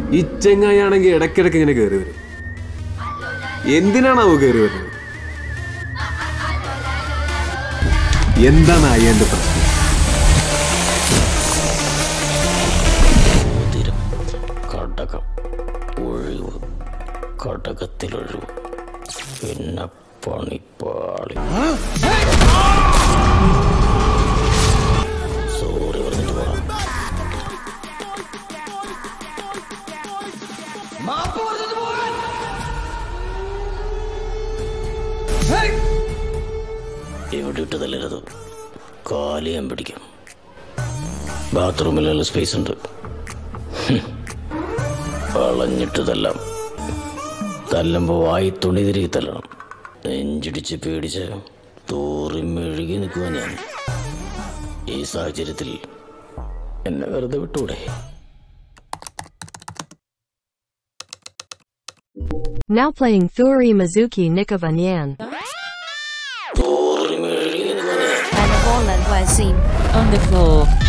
ഈ ചെങ്ങായാണെങ്കിൽ ഇടയ്ക്കിടയ്ക്ക് ഇങ്ങനെ കയറി വരും എന്തിനാണാവോ കയറി വരുന്നത് എന്താണ് അയ്യന്റെ പ്രശ്നം ഉതിരം കടകം ഒഴിവ് കടകത്തിലൊഴിവ് പിന്നെ പണിപ്പാളി സോറി പറഞ്ഞിട്ട് പോകാം എവിടെ ഇട്ട് തല്ലരുത് കാലി ഞാൻ പിടിക്കും ബാത്റൂമിൽ നല്ല സ്പേസ് ഉണ്ട് വളഞ്ഞിട്ട് തല്ലാം തല്ലുമ്പോൾ വായി തുണി തിരികെ തല്ലണം നെഞ്ചിടിച്ച് പേടിച്ച് തൂറി മെഴുകി നിൽക്കുക ഞാൻ ഈ സാഹചര്യത്തിൽ എന്നെ വെറുതെ വിട്ടൂടെ Now playing Thuri Mizuki Nikavanyan. തൂറി മെഴുകി നിൽക്കുക ഞാൻ and a Holland was seen. On the floor.